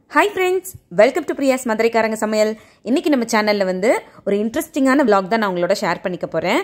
hi friends welcome to Priya's மதுரைக்காரங்க சமையல் இன்னைக்கு நம்ம சேனலில் வந்து ஒரு இன்ட்ரெஸ்டிங்கான vlog தான் நான் உங்களோட ஷேர் பண்ணிக்க போகிறேன்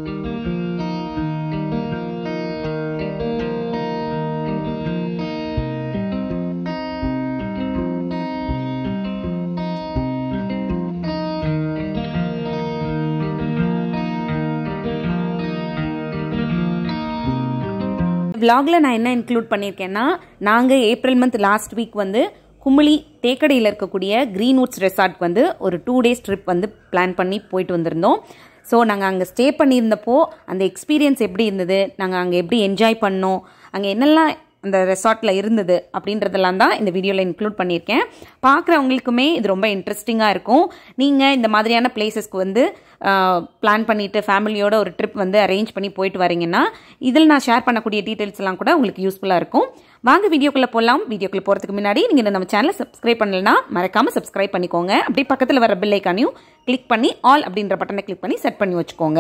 vlogல நான் என்ன இன்க்ளூட் பண்ணியிருக்கேன்னா நாங்கள் ஏப்ரல் மந்த் லாஸ்ட் வீக் வந்து குமிளி தேக்கடியில் இருக்கக்கூடிய க்ரீன்வுட்ஸ் ரெசார்ட்க்கு வந்து ஒரு டூ டேஸ் ட்ரிப் வந்து பிளான் பண்ணி போயிட்டு வந்திருந்தோம் ஸோ நாங்கள் அங்கே ஸ்டே பண்ணியிருந்தப்போ அந்த எக்ஸ்பீரியன்ஸ் எப்படி இருந்தது நாங்கள் அங்கே எப்படி என்ஜாய் பண்ணோம் அங்கே என்னெல்லாம் அந்த ரெசார்ட்டில் இருந்தது அப்படின்றதெல்லாம் தான் இந்த வீடியோவில் இன்க்ளூட் பண்ணியிருக்கேன் பார்க்குறவங்களுக்குமே இது ரொம்ப இன்ட்ரெஸ்டிங்காக இருக்கும் நீங்கள் இந்த மாதிரியான பிளேசஸ்க்கு வந்து பிளான் பண்ணிவிட்டு ஃபேமிலியோட ஒரு ட்ரிப் வந்து அரேஞ்ச் பண்ணி போயிட்டு வரீங்கன்னா இதில் நான் ஷேர் பண்ணக்கூடிய டீட்டெயில்ஸ் எல்லாம் கூட உங்களுக்கு யூஸ்ஃபுல்லாக இருக்கும் வாங்க வீடியோக்குள்ளே போகலாம் வீடியோக்குள்ளே போகிறதுக்கு முன்னாடி நீங்கள் நம்ம சேனலை சப்ஸ்கிரைப் பண்ணலைன்னா மறக்காமல் சப்ஸ்கிரைப் பண்ணிக்கோங்க அப்படியே பக்கத்தில் வர பெல் ஐக்கானையும் கிளிக் பண்ணி ஆல் அப்படின்ற பட்டனை கிளிக் பண்ணி செட் பண்ணி வச்சுக்கோங்க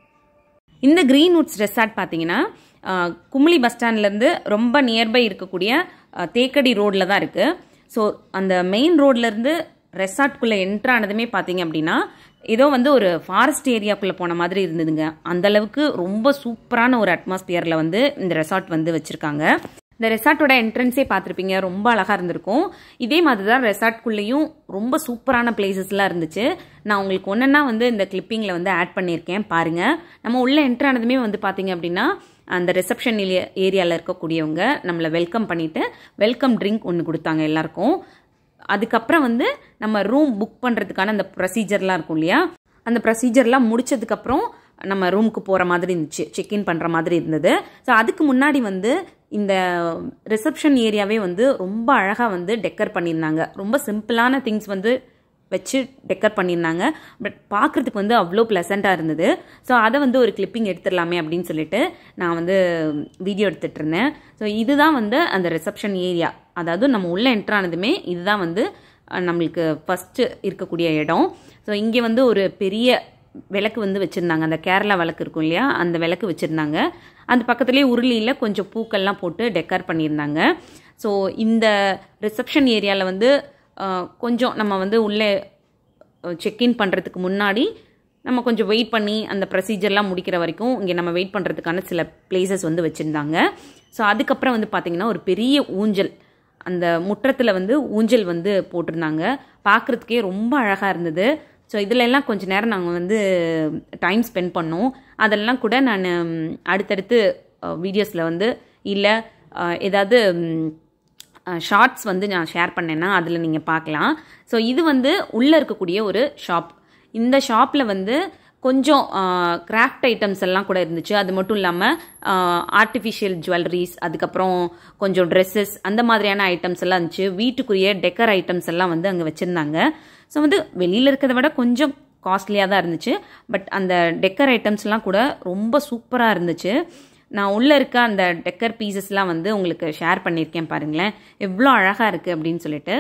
இந்த க்ரீன்வுட்ஸ் ரெசார்ட் பார்த்தீங்கன்னா அஹ், குமுளி பஸ் ஸ்டாண்ட்லேருந்து ரொம்ப நியர்பை இருக்கக்கூடிய அஹ், தேக்கடி ரோட்டில் தான் இருக்குது ஸோ அந்த மெயின் ரோட்லேருந்து ரெசார்ட்குள்ளே என்ட்ரு ஆனதுமே பார்த்தீங்க அப்படின்னா ஏதோ வந்து ஒரு ஃபாரஸ்ட் ஏரியாக்குள்ளே போன மாதிரி இருந்ததுங்க அந்த அளவுக்கு ரொம்ப சூப்பரான ஒரு அட்மாஸ்பியரில் வந்து இந்த ரெசார்ட் வந்து வச்சுருக்காங்க இந்த ரெசார்ட்டோட என்ட்ரன்ஸே பார்த்துருப்பீங்க ரொம்ப அழகாக இருந்திருக்கும் இதே மாதிரி தான் ரெசார்ட்குள்ளேயும் ரொம்ப சூப்பரான பிளேசஸ்லாம் இருந்துச்சு நான் உங்களுக்கு ஒன்றா வந்து இந்த கிளிப்பிங்கில் வந்து ஆட் பண்ணியிருக்கேன் பாருங்கள் நம்ம உள்ளே என்ட்ரு ஆனதுமே வந்து பார்த்தீங்க அப்படின்னா அந்த ரிசப்ஷன் ஏரியாவில் இருக்கக்கூடியவங்க நம்மளை வெல்கம் பண்ணிவிட்டு வெல்கம் ட்ரிங்க் ஒன்று கொடுத்தாங்க எல்லாருக்கும் அதுக்கப்புறம் வந்து நம்ம ரூம் புக் பண்ணுறதுக்கான அந்த ப்ரொசீஜர்லாம் இருக்கும் இல்லையா அந்த ப்ரொசீஜர்லாம் முடிச்சதுக்கப்புறம் நம்ம ரூமுக்கு போகிற மாதிரி இருந்துச்சு செக்இன் பண்ணுற மாதிரி இருந்தது ஸோ அதுக்கு முன்னாடி வந்து இந்த ரிசப்ஷன் ஏரியாவே வந்து ரொம்ப அழகாக வந்து டெக்கர் பண்ணியிருந்தாங்க ரொம்ப சிம்பிளான திங்ஸ் வந்து வச்சு டெக்கர் பண்ணியிருந்தாங்க பட் பார்க்குறதுக்கு வந்து அவ்வளோ ப்ளசண்ட்டாக இருந்தது ஸோ அதை வந்து ஒரு கிளிப்பிங் எடுத்துடலாமே அப்படின்னு சொல்லிட்டு நான் வந்து வீடியோ எடுத்துகிட்டு இருந்தேன் ஸோ இதுதான் வந்து அந்த ரிசப்ஷன் ஏரியா அதாவது நம்ம உள்ளே என்ட்ரானதுமே இதுதான் வந்து அஹ், நம்மளுக்கு ஃபஸ்ட்டு இருக்கக்கூடிய இடம் ஸோ இங்கே வந்து ஒரு பெரிய விளக்கு வந்து வச்சுருந்தாங்க அந்த கேரளா விளக்கு இருக்கும் இல்லையா அந்த விளக்கு வச்சுருந்தாங்க அந்த பக்கத்துலேயே உருளியில் கொஞ்சம் பூக்கள்லாம் போட்டு டெக்கர் பண்ணியிருந்தாங்க ஸோ இந்த ரிசப்ஷன் ஏரியாவில் வந்து அஹ், கொஞ்சம் நம்ம வந்து உள்ளே செக்இன் பண்ணுறதுக்கு முன்னாடி நம்ம கொஞ்சம் வெயிட் பண்ணி அந்த ப்ரொசீஜர்லாம் முடிக்கிற வரைக்கும் இங்கே நம்ம வெயிட் பண்ணுறதுக்கான சில பிளேசஸ் வந்து வச்சுருந்தாங்க ஸோ அதுக்கப்புறம் வந்து பார்த்திங்கன்னா ஒரு பெரிய ஊஞ்சல் அந்த முற்றத்தில் வந்து ஊஞ்சல் வந்து போட்டிருந்தாங்க பார்க்குறதுக்கே ரொம்ப அழகாக இருந்தது ஸோ இதில் எல்லாம் கொஞ்ச நேரம் நாங்கள் வந்து டைம் ஸ்பெண்ட் பண்ணோம் அதெல்லாம் கூட நான் ம், அடுத்தடுத்து வீடியோஸில் வந்து இல்லை ஏதாவது ஷார்ட்ஸ் வந்து நான் ஷேர் பண்ணேன்னா அதில் நீங்கள் பார்க்கலாம் ஸோ இது வந்து உள்ளே இருக்கக்கூடிய ஒரு ஷாப் இந்த ஷாப்பில் வந்து கொஞ்சம் கிராஃப்ட் ஐட்டம்ஸ் எல்லாம் கூட இருந்துச்சு அது மட்டும் இல்லாமல் ஆர்டிஃபிஷியல் ஜுவல்லரிஸ் அதுக்கப்புறம் கொஞ்சம் ட்ரெஸ்ஸஸ் அந்த மாதிரியான ஐட்டம்ஸ் எல்லாம் இருந்துச்சு வீட்டுக்குரிய டெக்கர் ஐட்டம்ஸ் எல்லாம் வந்து அங்கே வச்சுருந்தாங்க ஸோ வந்து வெளியில் இருக்கிறத விட கொஞ்சம் காஸ்ட்லியாக தான் இருந்துச்சு பட் அந்த டெக்கர் ஐட்டம்ஸ்லாம் கூட ரொம்ப சூப்பராக இருந்துச்சு நான் உள்ளே இருக்க அந்த டெக்கர் பீசஸ்லாம் வந்து உங்களுக்கு ஷேர் பண்ணியிருக்கேன் பாருங்களேன் எவ்வளோ அழகாக இருக்குது அப்படின்னு சொல்லிட்டு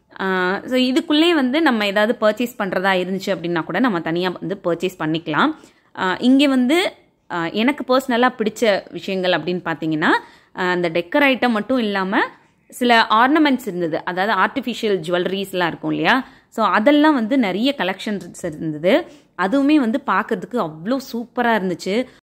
ஸோ இதுக்குள்ளே வந்து நம்ம ஏதாவது பர்ச்சேஸ் பண்ணுறதா இருந்துச்சு அப்படின்னா கூட நம்ம தனியாக வந்து பர்ச்சேஸ் பண்ணிக்கலாம் இங்கே வந்து ஆஹ், எனக்கு பர்சனலாக பிடிச்ச விஷயங்கள் அப்படின்னு பார்த்தீங்கன்னா ஆஹ், அந்த டெக்கர் ஐட்டம் மட்டும் இல்லாமல் சில ஆர்னமெண்ட்ஸ் இருந்தது அதாவது ஆர்டிஃபிஷியல் ஜுவல்லரிஸ்லாம் இருக்கும் இல்லையா ஸோ அதெல்லாம் வந்து நிறைய கலெக்ஷன்ஸ் இருந்தது அதுவுமே வந்து பார்க்கறதுக்கு அவ்வளோ சூப்பராக இருந்துச்சு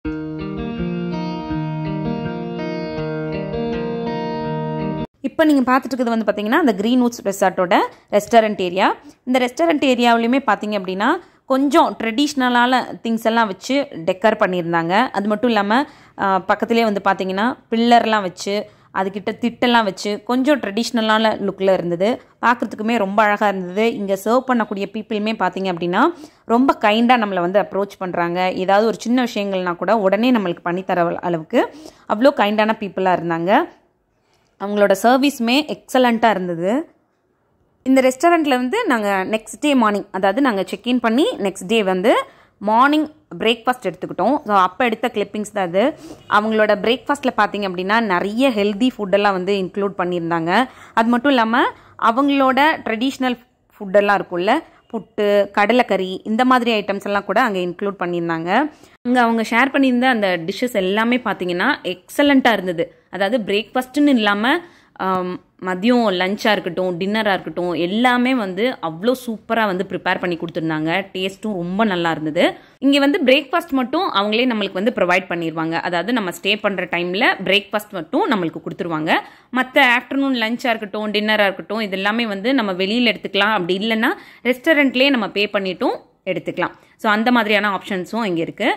இப்போ நீங்கள் பார்த்துட்டு இருக்கிறது வந்து பார்த்தீங்கன்னா அந்த க்ரீன்வுட்ஸ் ரெசார்ட்டோட ரெஸ்டாரண்ட் ஏரியா இந்த ரெஸ்டாரண்ட் ஏரியாவிலையுமே பார்த்தீங்க அப்படின்னா கொஞ்சம் ட்ரெடிஷ்னலான திங்ஸ் எல்லாம் வச்சு டெக்கர் பண்ணியிருந்தாங்க அது மட்டும் இல்லாமல் பக்கத்துலேயே வந்து பார்த்தீங்கன்னா பில்லர்லாம் வச்சு அதுக்கிட்ட திட்டெல்லாம் வச்சு கொஞ்சம் ட்ரெடிஷ்னலான லுக்கில் இருந்தது பார்க்குறதுக்குமே ரொம்ப அழகாக இருந்தது இங்கே சர்வ் பண்ணக்கூடிய பீப்புளுமே பார்த்தீங்க அப்படின்னா ரொம்ப கைண்டாக நம்மளை வந்து அப்ரோச் பண்ணுறாங்க ஏதாவது ஒரு சின்ன விஷயங்கள்னா கூட உடனே நம்மளுக்கு பண்ணித்தர அளவுக்கு அவ்வளோ கைண்டான பீப்புளாக இருந்தாங்க அவங்களோட சர்வீஸுமே எக்ஸலண்ட்டாக இருந்தது இந்த ரெஸ்டாரண்ட்டில் வந்து நாங்கள் நெக்ஸ்ட் டே மார்னிங் அதாவது நாங்கள் செக்இன் பண்ணி நெக்ஸ்ட் டே வந்து மார்னிங் பிரேக்ஃபாஸ்ட் எடுத்துக்கிட்டோம் ஸோ அப்போ எடுத்த கிளிப்பிங்ஸ் தான் அது அவங்களோட பிரேக்ஃபாஸ்ட்டில் பார்த்தீங்க அப்படின்னா நிறைய ஹெல்தி ஃபுட்டெல்லாம் வந்து இன்க்ளூட் பண்ணியிருந்தாங்க அது மட்டும் இல்லாமல் அவங்களோட ட்ரெடிஷ்னல் ஃபுட்டெல்லாம் இருக்கும்ல புட்டு கடலைக்கறி இந்த மாதிரி ஐட்டம்ஸ் எல்லாம் கூட அங்கே இன்க்ளூட் பண்ணியிருந்தாங்க அங்கே அவங்க ஷேர் பண்ணியிருந்த அந்த டிஷ்ஷஸ் எல்லாமே பார்த்தீங்கன்னா எக்ஸலண்ட்டாக இருந்தது அதாவது பிரேக்ஃபாஸ்ட்டுன்னு இல்லாமல் ஆம், மதியம் லஞ்சாக இருக்கட்டும் டின்னராக இருக்கட்டும் எல்லாமே வந்து அவ்வளோ சூப்பராக வந்து ப்ரிப்பேர் பண்ணி கொடுத்துருந்தாங்க டேஸ்ட்டும் ரொம்ப நல்லா இருந்தது இங்கே வந்து பிரேக்ஃபாஸ்ட் மட்டும் அவங்களே நம்மளுக்கு வந்து ப்ரொவைட் பண்ணிடுவாங்க அதாவது நம்ம ஸ்டே பண்ணுற டைமில் பிரேக்ஃபாஸ்ட் மட்டும் நம்மளுக்கு கொடுத்துருவாங்க மற்ற ஆஃப்டர்நூன் லஞ்சாக இருக்கட்டும் டின்னராக இருக்கட்டும் இது எல்லாமே வந்து நம்ம வெளியில் எடுத்துக்கலாம் அப்படி இல்லைன்னா ரெஸ்டாரண்ட்லேயே நம்ம பே பண்ணிட்டும் எடுத்துக்கலாம் ஸோ அந்த மாதிரியான ஆப்ஷன்ஸும் இங்கே இருக்குது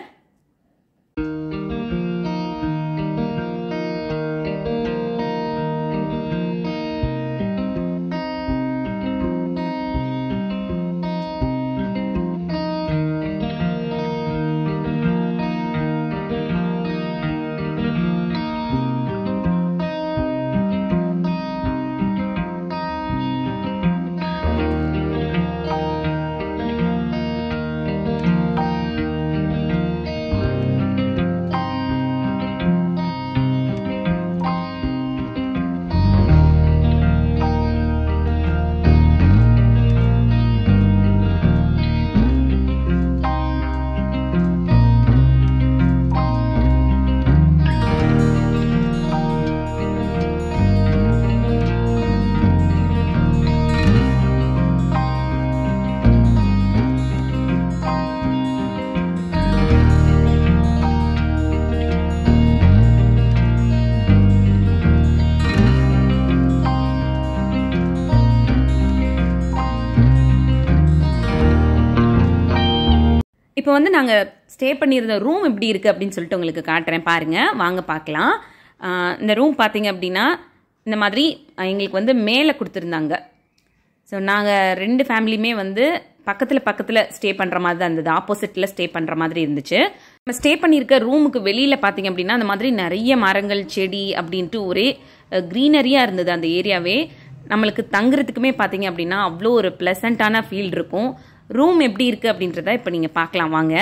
இப்போ வந்து நாங்கள் ஸ்டே பண்ணியிருந்த ரூம் எப்படி இருக்குது அப்படின்னு சொல்லிட்டு உங்களுக்கு காட்டுறேன் பாருங்கள் வாங்க பார்க்கலாம் ஆஹ் இந்த ரூம் பார்த்தீங்க அப்படின்னா இந்த மாதிரி ஆஹ் எங்களுக்கு வந்து மேலே கொடுத்துருந்தாங்க ஸோ நாங்கள் ரெண்டு ஃபேமிலியுமே வந்து பக்கத்தில் பக்கத்தில் ஸ்டே பண்ணுற மாதிரி தான் இருந்தது ஆப்போசிட்டில் ஸ்டே பண்ணுற மாதிரி இருந்துச்சு நம்ம ஸ்டே பண்ணியிருக்க ரூமுக்கு வெளியில் பார்த்தீங்க அப்படின்னா அந்த மாதிரி நிறைய மரங்கள் செடி அப்படின்ட்டு ஒரே க்ரீனரியாக இருந்தது அந்த ஏரியாவே நம்மளுக்கு தங்குறதுக்குமே பார்த்தீங்க அப்படின்னா அவ்வளோ ஒரு ப்ளசண்ட்டான ஃபீல் இருக்கும் ரூம் எப்படி இருக்குது அப்படின்றத இப்போ நீங்கள் பார்க்கலாம் வாங்க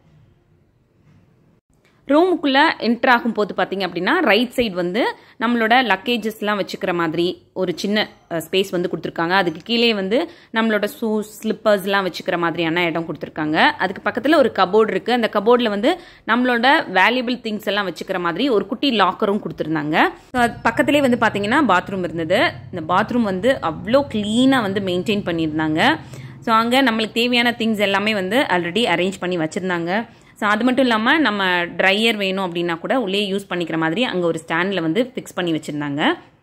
ரூமுக்குள்ளே என்ட்ரு ஆகும்போது பார்த்தீங்க அப்படின்னா ரைட் சைடு வந்து நம்மளோட லக்கேஜஸ்லாம் வச்சுக்கிற மாதிரி ஒரு சின்ன ஸ்பேஸ் வந்து கொடுத்துருக்காங்க அதுக்கு கீழே வந்து நம்மளோட ஷூஸ் ஸ்லிப்பர்ஸ்லாம் வச்சுக்கிற மாதிரியான இடம் கொடுத்துருக்காங்க அதுக்கு பக்கத்தில் ஒரு கபோர்டு இருக்குது அந்த கபோர்டில் வந்து நம்மளோட வேல்யூபிள் திங்ஸ் எல்லாம் வச்சுக்கிற மாதிரி ஒரு குட்டி லாக்கரும் கொடுத்துருந்தாங்க ஸோ அது பக்கத்துலேயே வந்து பார்த்தீங்கன்னா பாத்ரூம் இருந்தது இந்த பாத்ரூம் வந்து அவ்வளோ க்ளீனாக வந்து மெயின்டைன் பண்ணியிருந்தாங்க ஸோ அங்கே நம்மளுக்கு தேவையான திங்ஸ் எல்லாமே வந்து ஆல்ரெடி அரேஞ்ச் பண்ணி வச்சுருந்தாங்க ஸோ அது மட்டும் இல்லாமல் நம்ம ட்ரையர் வேணும் அப்படின்னா கூட உள்ளே யூஸ் பண்ணிக்கிற மாதிரி அங்கே ஒரு ஸ்டாண்டில் வந்து ஃபிக்ஸ் பண்ணி வச்சுருந்தாங்க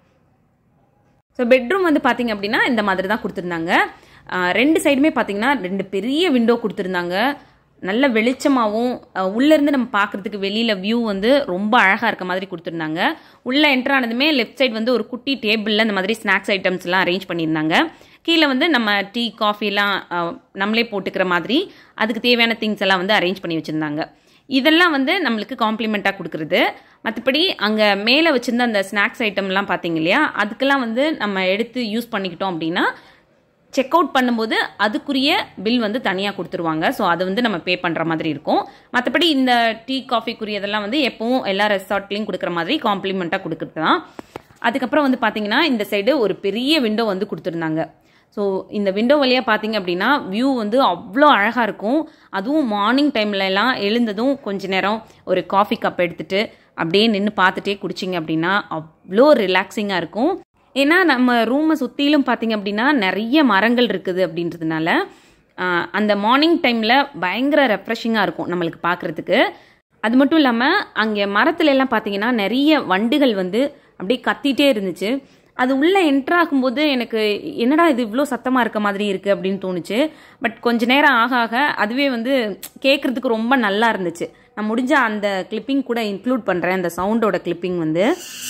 ஸோ பெட்ரூம் வந்து பார்த்தீங்க அப்படின்னா இந்த மாதிரி தான் கொடுத்துருந்தாங்க ஆஹ் ரெண்டு சைடுமே பார்த்தீங்கன்னா ரெண்டு பெரிய விண்டோ கொடுத்துருந்தாங்க நல்ல வெளிச்சமாகவும் உள்ளேருந்து நம்ம பார்க்குறதுக்கு வெளியில் வியூ வந்து ரொம்ப அழகாக இருக்க மாதிரி கொடுத்துருந்தாங்க உள்ளே என்ட்ரு ஆனதுமே லெஃப்ட் சைடு வந்து ஒரு குட்டி டேபிளில் இந்த மாதிரி ஸ்நாக்ஸ் ஐட்டம்ஸ்லாம் அரேஞ்ச் பண்ணியிருந்தாங்க கீழே வந்து நம்ம டீ காஃபிலாம் நம்மளே போட்டுக்கிற மாதிரி அதுக்கு தேவையான திங்ஸ் எல்லாம் வந்து அரேஞ்ச் பண்ணி வச்சுருந்தாங்க இதெல்லாம் வந்து நம்மளுக்கு காம்ப்ளிமெண்ட்டாக கொடுக்குறது மற்றபடி அங்கே மேலே வச்சுருந்த அந்த ஸ்நாக்ஸ் ஐட்டம்லாம் பார்த்தீங்க இல்லையா அதுக்கெல்லாம் வந்து நம்ம எடுத்து யூஸ் பண்ணிக்கிட்டோம் அப்படின்னா செக் அவுட் பண்ணும்போது அதுக்குரிய பில் வந்து தனியாக கொடுத்துருவாங்க ஸோ அதை வந்து நம்ம பே பண்ணுற மாதிரி இருக்கும் மற்றபடி இந்த டீ காஃபிக்குரியதெல்லாம் வந்து எப்பவும் எல்லா ரெசார்ட்லேயும் கொடுக்குற மாதிரி காம்ப்ளிமெண்ட்டாக கொடுக்குறது தான் அதுக்கப்புறம் வந்து பார்த்தீங்கன்னா இந்த சைடு ஒரு பெரிய விண்டோ வந்து கொடுத்துருந்தாங்க ஸோ இந்த விண்டோ வழியாக பார்த்தீங்க அப்படின்னா வியூ வந்து அவ்வளோ அழகாக இருக்கும் அதுவும் மார்னிங் டைம்ல எல்லாம் எழுந்ததும் கொஞ்ச நேரம் ஒரு காஃபி கப் எடுத்துட்டு அப்படியே நின்று பார்த்துட்டே குடிச்சிங்க அப்படின்னா அவ்வளோ ரிலாக்ஸிங்காக இருக்கும் ஏன்னா நம்ம ரூமை சுற்றிலும் பார்த்தீங்க அப்படின்னா நிறைய மரங்கள் இருக்குது அப்படின்றதுனால ஆஹ், அந்த மார்னிங் டைமில் பயங்கர ரெஃப்ரெஷிங்காக இருக்கும் நம்மளுக்கு பார்க்குறதுக்கு அது மட்டும் இல்லாமல் அங்கே மரத்துல எல்லாம் பார்த்தீங்கன்னா நிறைய வண்டுகள் வந்து அப்படியே கத்திட்டே இருந்துச்சு அது உள்ளே என்ட்ரு ஆகும்போது எனக்கு என்னடா இது இவ்வளோ சத்தமாக இருக்க மாதிரி இருக்குது அப்படின்னு தோணுச்சு பட் கொஞ்ச நேரம் ஆக ஆக அதுவே வந்து கேட்குறதுக்கு ரொம்ப நல்லா இருந்துச்சு நான் முடிஞ்ச அந்த கிளிப்பிங் கூட இன்க்ளூட் பண்ணுறேன் அந்த சவுண்டோட கிளிப்பிங் வந்து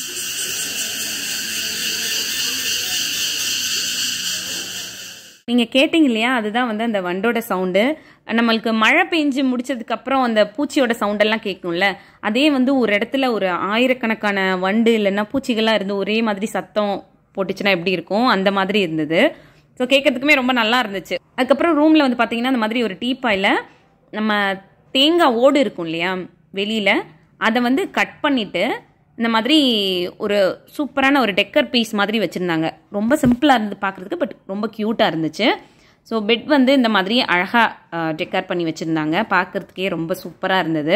நீங்கள் கேட்டிங்க இல்லையா அதுதான் வந்து அந்த வண்டோட சவுண்டு நம்மளுக்கு மழை பெஞ்சு முடிச்சதுக்கப்புறம் அந்த பூச்சியோட சவுண்டெல்லாம் கேட்கும்ல அதே வந்து ஒரு இடத்துல ஒரு ஆயிரக்கணக்கான வண்டு இல்லைன்னா பூச்சிகள்லாம் இருந்து ஒரே மாதிரி சத்தம் போட்டுச்சுன்னா எப்படி இருக்கும் அந்த மாதிரி இருந்தது ஸோ கேட்கறதுக்குமே ரொம்ப நல்லா இருந்துச்சு அதுக்கப்புறம் ரூமில் வந்து பார்த்தீங்கன்னா அந்த மாதிரி ஒரு டீப்பாயில் நம்ம தேங்காய் ஓடு இருக்கும் இல்லையா வெளியில் அதை வந்து கட் பண்ணிவிட்டு இந்த மாதிரி ஒரு சூப்பரான ஒரு டெக்கர் பீஸ் மாதிரி வச்சுருந்தாங்க ரொம்ப சிம்பிளாக இருந்து பார்க்குறதுக்கு பட் ரொம்ப க்யூட்டாக இருந்துச்சு ஸோ பெட் வந்து இந்த மாதிரி அழகாக டெக்கர் பண்ணி வச்சுருந்தாங்க பார்க்குறதுக்கே ரொம்ப சூப்பராக இருந்தது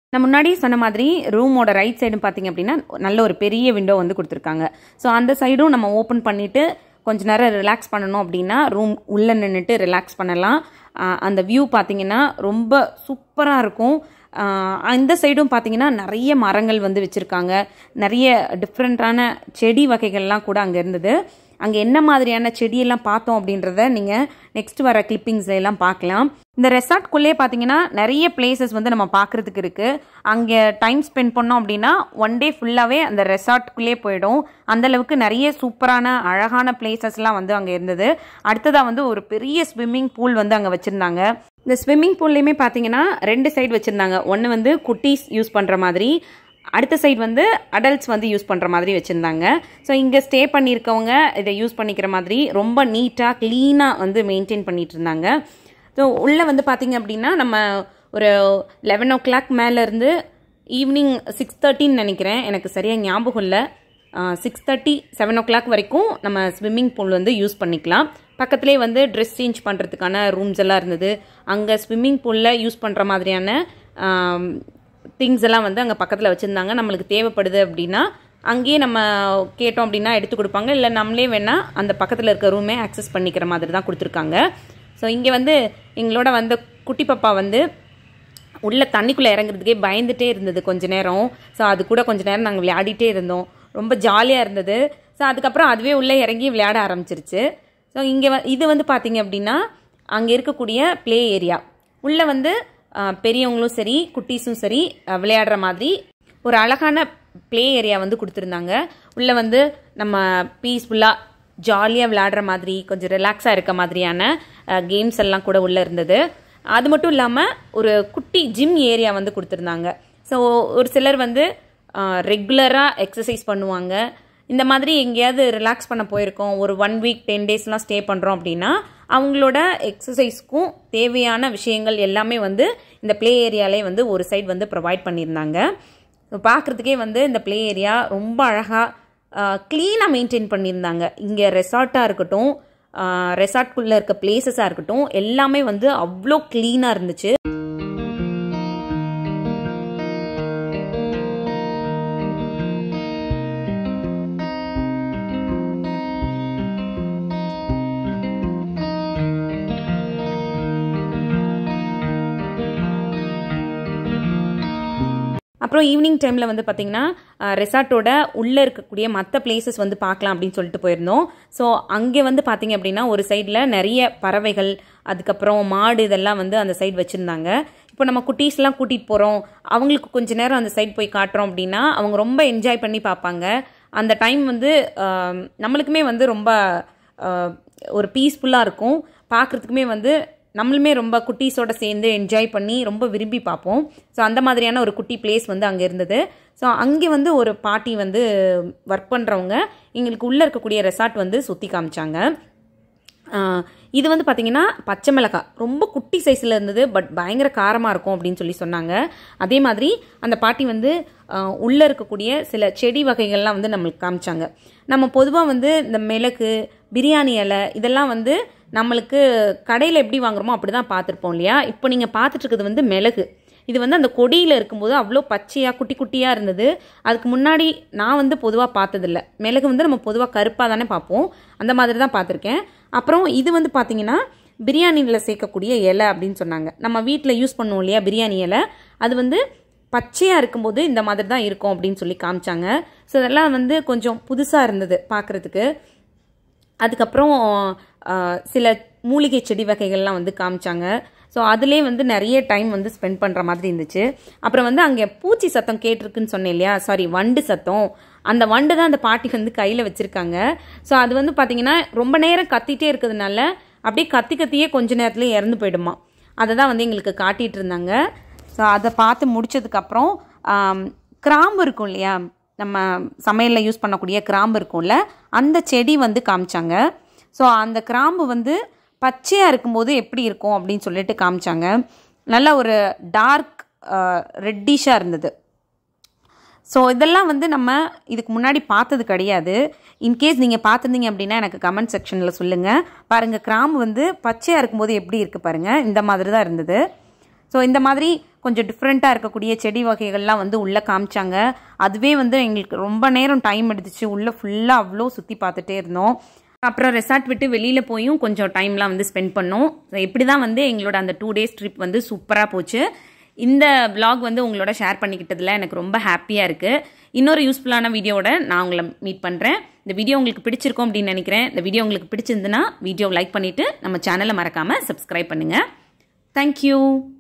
நான் முன்னாடி சொன்ன மாதிரி ரூமோட ரைட் சைடும் பார்த்தீங்க அப்படின்னா நல்ல ஒரு பெரிய விண்டோ வந்து கொடுத்துருக்காங்க ஸோ அந்த சைடும் நம்ம ஓப்பன் பண்ணிவிட்டு கொஞ்ச நேரம் ரிலாக்ஸ் பண்ணணும் அப்படின்னா ரூம் உள்ளே நின்றுட்டு ரிலாக்ஸ் பண்ணலாம் ஆஹ் அந்த வியூ பார்த்தீங்கன்னா ரொம்ப சூப்பராக இருக்கும் ஆஹ் இந்த சைடும் பார்த்தீங்கன்னா நிறைய மரங்கள் வந்து வச்சுருக்காங்க நிறைய டிஃப்ரெண்ட்டான செடி வகைகள்லாம் கூட அங்கே இருந்தது அங்கே என்ன மாதிரியான செடியெல்லாம் பார்த்தோம் அப்படின்றத நீங்கள் நெக்ஸ்ட் வர கிளிப்பிங்ஸ்ல எல்லாம் பார்க்கலாம் இந்த ரெசார்ட்குள்ளே பார்த்தீங்கன்னா நிறைய பிளேசஸ் வந்து நம்ம பார்க்குறதுக்கு இருக்குது அங்கே டைம் ஸ்பெண்ட் பண்ணோம் அப்படின்னா ஒன் டே ஃபுல்லாகவே அந்த ரெசார்ட்குள்ளே போயிடும் அந்த அளவுக்கு நிறைய சூப்பரான அழகான பிளேசஸ்லாம் வந்து அங்கே இருந்தது அடுத்ததாக வந்து ஒரு பெரிய ஸ்விம்மிங் பூல் வந்து அங்கே வச்சுருந்தாங்க இந்த ஸ்விம்மிங் பூல்லையுமே பார்த்தீங்கன்னா ரெண்டு சைடு வச்சுருந்தாங்க ஒன்று வந்து குட்டீஸ் யூஸ் பண்ணுற மாதிரி அடுத்த சைடு வந்து அடல்ட்ஸ் வந்து யூஸ் பண்ணுற மாதிரி வச்சுருந்தாங்க ஸோ இங்கே ஸ்டே பண்ணியிருக்கவங்க இதை யூஸ் பண்ணிக்கிற மாதிரி ரொம்ப நீட்டாக க்ளீனாக வந்து மெயின்டைன் பண்ணிட்டு இருந்தாங்க ஸோ உள்ளே வந்து பார்த்தீங்க அப்படின்னா நம்ம ஒரு லெவன் ஓ கிளாக் மேலேருந்து ஈவினிங் சிக்ஸ் தேர்ட்டின்னு நினைக்கிறேன் எனக்கு சரியாக ஞாபகம் இல்லை six thirty seven o'clock வரைக்கும் நம்ம ஸ்விம்மிங் பூல் வந்து யூஸ் பண்ணிக்கலாம் பக்கத்துலேயே வந்து ட்ரெஸ் சேஞ்ச் பண்ணுறதுக்கான ரூம்ஸ் எல்லாம் இருந்தது அங்கே ஸ்விம்மிங் பூலில் யூஸ் பண்ணுற மாதிரியான திங்ஸ் எல்லாம் வந்து அங்கே பக்கத்தில் வச்சுருந்தாங்க நம்மளுக்கு தேவைப்படுது அப்படின்னா அங்கேயே நம்ம கேட்டோம் அப்படின்னா எடுத்து கொடுப்பாங்க இல்லை நம்மளே வேணால் அந்த பக்கத்தில் இருக்க ரூமே ஆக்சஸ் பண்ணிக்கிற மாதிரி தான் கொடுத்துருக்காங்க ஸோ இங்கே வந்து எங்களோட வந்த குட்டி பாப்பா வந்து உள்ள தண்ணிக்குள்ளே இறங்குறதுக்கே பயந்துட்டே இருந்தது கொஞ்ச நேரம் ஸோ அது கூட கொஞ்ச நேரம் நாங்கள் விளையாடிட்டே இருந்தோம் ரொம்ப ஜாலியாக இருந்தது ஸோ அதுக்கப்புறம் அதுவே உள்ளே இறங்கி விளையாட ஆரம்பிச்சிருச்சு ஸோ இங்கே வ இது வந்து பார்த்தீங்க அப்படின்னா அங்கே இருக்கக்கூடிய ப்ளே ஏரியா உள்ளே வந்து அஹ், பெரியவங்களும் சரி குட்டீஸும் சரி அஹ், விளையாடுற மாதிரி ஒரு அழகான ப்ளே ஏரியா வந்து கொடுத்துருந்தாங்க உள்ளே வந்து நம்ம பீஸ்ஃபுல்லாக ஜாலியாக விளையாடுற மாதிரி கொஞ்சம் ரிலாக்ஸாக இருக்க மாதிரியான கேம்ஸ் எல்லாம் கூட உள்ளே இருந்தது அது மட்டும் இல்லாமல் ஒரு குட்டி ஜிம் ஏரியா வந்து கொடுத்துருந்தாங்க ஸோ ஒரு சிலர் வந்து ரெகுலராக எக்ஸசைஸ் பண்ணுவாங்க இந்த மாதிரி எங்கேயாவது ரிலாக்ஸ் பண்ண போயிருக்கோம் ஒரு ஒன் வீக் டென் டேஸ்லாம் ஸ்டே பண்ணுறோம் அப்படின்னா அவங்களோட எக்ஸசைஸ்க்கும் தேவையான விஷயங்கள் எல்லாமே வந்து இந்த ப்ளே ஏரியாலே வந்து ஒரு சைடு வந்து ப்ரொவைட் பண்ணியிருந்தாங்க பார்க்குறதுக்கே வந்து இந்த ப்ளே ஏரியா ரொம்ப அழகாக க்ளீனாக மெயின்டைன் பண்ணியிருந்தாங்க இங்கே ரெசார்ட்டாக இருக்கட்டும் ரெசார்ட்குள்ளே இருக்க பிளேசஸாக இருக்கட்டும் எல்லாமே வந்து அவ்வளோ க்ளீனாக இருந்துச்சு அப்புறம் ஈவினிங் டைமில் வந்து பார்த்திங்கன்னா ரெசார்ட்டோட உள்ளே இருக்கக்கூடிய மற்ற பிளேசஸ் வந்து பார்க்கலாம் அப்படின்னு சொல்லிட்டு போயிருந்தோம் ஸோ அங்கே வந்து பார்த்திங்க அப்படின்னா ஒரு சைடில் நிறைய பறவைகள் அதுக்கப்புறம் மாடு இதெல்லாம் வந்து அந்த சைடு வச்சுருந்தாங்க இப்போ நம்ம குட்டீஸ்லாம் கூட்டிகிட்டு போகிறோம் அவங்களுக்கு கொஞ்ச நேரம் அந்த சைடு போய் காட்டுறோம் அப்படின்னா அவங்க ரொம்ப என்ஜாய் பண்ணி பார்ப்பாங்க அந்த டைம் வந்து ஆம், நம்மளுக்குமே வந்து ரொம்ப ஆ, ஒரு பீஸ்ஃபுல்லாக இருக்கும் பார்க்குறதுக்குமே வந்து நம்மளுமே ரொம்ப குட்டீஸோட சேர்ந்து என்ஜாய் பண்ணி ரொம்ப விரும்பி பார்ப்போம் ஸோ அந்த மாதிரியான ஒரு குட்டி பிளேஸ் வந்து அங்கே இருந்தது ஸோ அங்கே வந்து ஒரு பாட்டி வந்து ஒர்க் பண்ணுறவங்க எங்களுக்கு உள்ளே இருக்கக்கூடிய ரெசார்ட் வந்து சுற்றி காமிச்சாங்க ஆஹ் இது வந்து பார்த்தீங்கன்னா பச்சை மிளகாய் ரொம்ப குட்டி சைஸில் இருந்தது பட் பயங்கர காரமாக இருக்கும் அப்படின்னு சொல்லி சொன்னாங்க அதே மாதிரி அந்த பாட்டி வந்து ஆஹ் உள்ளே இருக்கக்கூடிய சில செடி வகைகள்லாம் வந்து நம்மளுக்கு காமிச்சாங்க நம்ம பொதுவாக வந்து இந்த மிளகு பிரியாணி இலை இதெல்லாம் வந்து நம்மளுக்கு கடையில் எப்படி வாங்குறோமோ அப்படி தான் பார்த்துருப்போம் இல்லையா இப்போ நீங்கள் பார்த்துட்டு இருக்கிறது வந்து மிளகு இது வந்து அந்த கொடியில் இருக்கும்போது அவ்வளோ பச்சையாக குட்டி குட்டியாக இருந்தது அதுக்கு முன்னாடி நான் வந்து பொதுவாக பார்த்ததில்ல மிளகு வந்து நம்ம பொதுவாக கருப்பாக தானே பார்ப்போம் அந்த மாதிரி தான் பார்த்துருக்கேன் அப்புறம் இது வந்து பார்த்தீங்கன்னா பிரியாணியில் சேர்க்கக்கூடிய இலை அப்படின்னு சொன்னாங்க நம்ம வீட்டில் யூஸ் பண்ணுவோம் இல்லையா பிரியாணி இலை அது வந்து பச்சையாக இருக்கும்போது இந்த மாதிரி தான் இருக்கும் அப்படின்னு சொல்லி காமிச்சாங்க ஸோ இதெல்லாம் வந்து கொஞ்சம் புதுசாக இருந்தது பார்க்குறதுக்கு அதுக்கப்புறம் ஆஹ், சில மூலிகை செடி வகைகள்லாம் வந்து காமிச்சாங்க ஸோ அதுலேயே வந்து நிறைய டைம் வந்து ஸ்பெண்ட் பண்ணுற மாதிரி இருந்துச்சு அப்புறம் வந்து அங்கே பூச்சி சத்தம் கேட்டிருக்குன்னு சொன்னேன் இல்லையா சாரி வண்டு சத்தம் அந்த வண்டு தான் அந்த பாட்டி வந்து கையில் வச்சுருக்காங்க ஸோ அது வந்து பார்த்தீங்கன்னா ரொம்ப நேரம் கத்திட்டே இருக்கிறதுனால அப்படியே கத்தி கத்தியே கொஞ்ச நேரத்துலேயே இறந்து போயிடுமா அதை தான் வந்து எங்களுக்கு காட்டிகிட்டு இருந்தாங்க ஸோ அதை பார்த்து முடிச்சதுக்கப்புறம் ஆம், கிராம்பு இருக்கும் இல்லையா நம்ம சமையலில் யூஸ் பண்ணக்கூடிய கிராம்பு இருக்கும்ல அந்த செடி வந்து காமிச்சாங்க ஸோ அந்த கிராம்பு வந்து பச்சையாக இருக்கும்போது எப்படி இருக்கும் அப்படின்னு சொல்லிட்டு காமிச்சாங்க நல்ல ஒரு டார்க் ரெட்டிஷாக இருந்தது ஸோ இதெல்லாம் வந்து நம்ம இதுக்கு முன்னாடி பார்த்தது கிடையாது இன்கேஸ் நீங்கள் பார்த்துருந்தீங்க அப்படின்னா எனக்கு கமெண்ட் செக்ஷனில் சொல்லுங்கள் பாருங்கள் கிராம்பு வந்து பச்சையாக இருக்கும்போது எப்படி இருக்குது பாருங்கள் இந்த மாதிரி தான் இருந்தது ஸோ இந்த மாதிரி கொஞ்சம் டிஃப்ரெண்ட்டாக இருக்கக்கூடிய செடி வகைகள்லாம் வந்து உள்ளே காமிச்சாங்க அதுவே வந்து எங்களுக்கு ரொம்ப நேரம் டைம் எடுத்துச்சு உள்ளே ஃபுல்லாக அவ்வளோ சுற்றி பார்த்துட்டே இருந்தோம் அப்புறம் ரெசார்ட் விட்டு வெளியில் போயும் கொஞ்சம் டைம்லாம் வந்து ஸ்பெண்ட் பண்ணோம் ஸோ இப்படி தான் வந்து எங்களோட அந்த டூ டேஸ் ட்ரிப் வந்து சூப்பராக போச்சு இந்த vlog வந்து உங்களோட ஷேர் பண்ணிக்கிட்டதில் எனக்கு ரொம்ப ஹாப்பியாக இருக்குது இன்னொரு யூஸ்ஃபுல்லான வீடியோவோட நான் உங்களை மீட் பண்ணுறேன் இந்த வீடியோ உங்களுக்கு பிடிச்சிருக்கும் அப்படின்னு நினைக்கிறேன் இந்த வீடியோ உங்களுக்கு பிடிச்சிருந்துன்னா வீடியோ லைக் பண்ணிவிட்டு நம்ம சேனலை மறக்காமல் சப்ஸ்கிரைப் பண்ணுங்கள் தேங்க்யூ